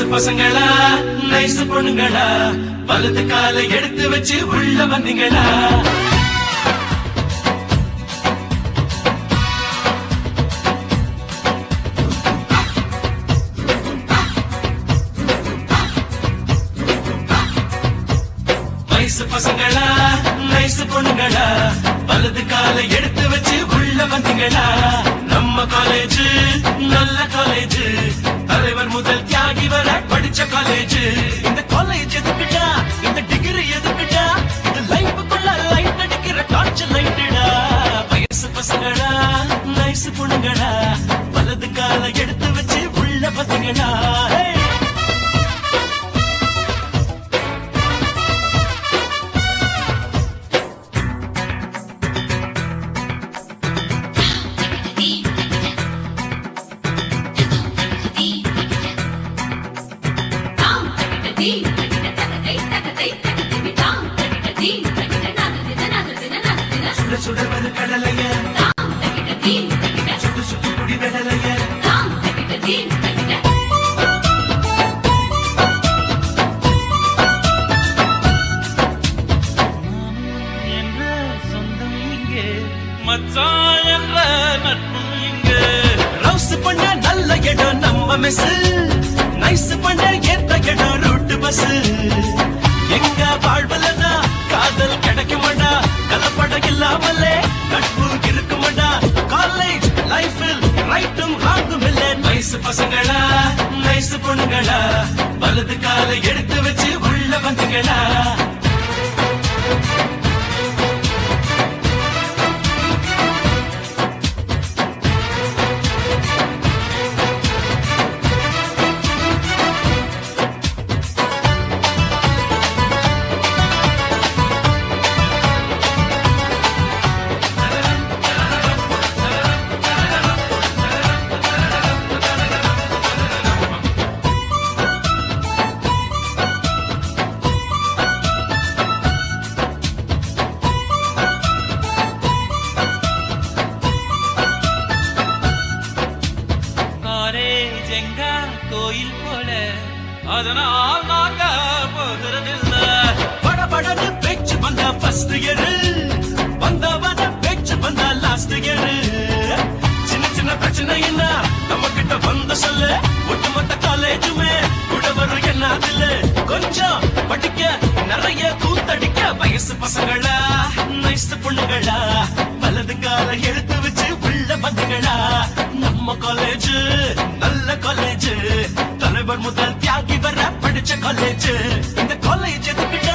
பசங்களா நைஸ் பொண்ணுங்களா வலது காலை எடுத்து வச்சு உள்ள வந்தீங்களா வயசு பசங்களா நைஸ் பொண்ணுங்களா வலது காலை எடுத்து வச்சு உள்ள வந்தீங்களா நம்ம காலேஜ் நல்ல காலேஜ் தலைவர் முதல் தியாகி வர படிச்ச காலேஜ் இந்த காலேஜ் எதுக்குடா இந்த டிகிரி எதுக்குடா இது லைஃபுக்குள்ள லைட் அடிக்கிற டார்ச் லைட்டுடா வயசு பசங்களா நைஸ் பொண்ணுங்களா வலது காலை எடுத்து வச்சு உள்ள வந்தீங்களா Hey! சுட சுட வரு கடலைய சுட்டு சுட்டு குடி விடலைய என்ற சொந்தம் இங்கே மச்சான் என்ற நட்பு இங்கே ரவுஸ் பண்ண நல்ல இடம் நம்ம மெஸ் நைஸ் பண்ண ஏற்ற இடம் ரூட் பஸ் எங்க வாழ்வலனா காதல் கிடைக்குமாடா கலப்படம் இல்லாமலே நட்பு இருக்குமாடா காலேஜ் லைஃபில் ரைட்டும் ராங்கும் இல்ல நைஸ் பசங்களா நைஸ் பொண்ணுங்களா வலது காலை எடுத்து வச்சு உள்ள வந்துங்களா காலேஜ் எங்க கோயில் போல அதனால் நாங்க போகிறதில்ல படபடன்னு பேச்சு வந்த ஃபர்ஸ்ட் இயர் வந்தவன பேச்சு வந்த லாஸ்ட் இயர் சின்ன சின்ன பிரச்சனை என்ன நம்ம கிட்ட வந்து சொல்லு ஒட்டுமொத்த காலேஜுமே கூட வரும் என்னதில்ல கொஞ்சம் படிக்க நிறைய கூத்தடிக்க வயசு பசங்களா நைஸ் பொண்ணுங்களா வலது கால எடுத்து வச்சு உள்ள வந்துங்களா நம்ம காலேஜ் நல்ல காலேஜ் தலைவர் முதல் தியாகி வர படிச்ச காலேஜ் இந்த காலேஜ் எதுக்கிட்ட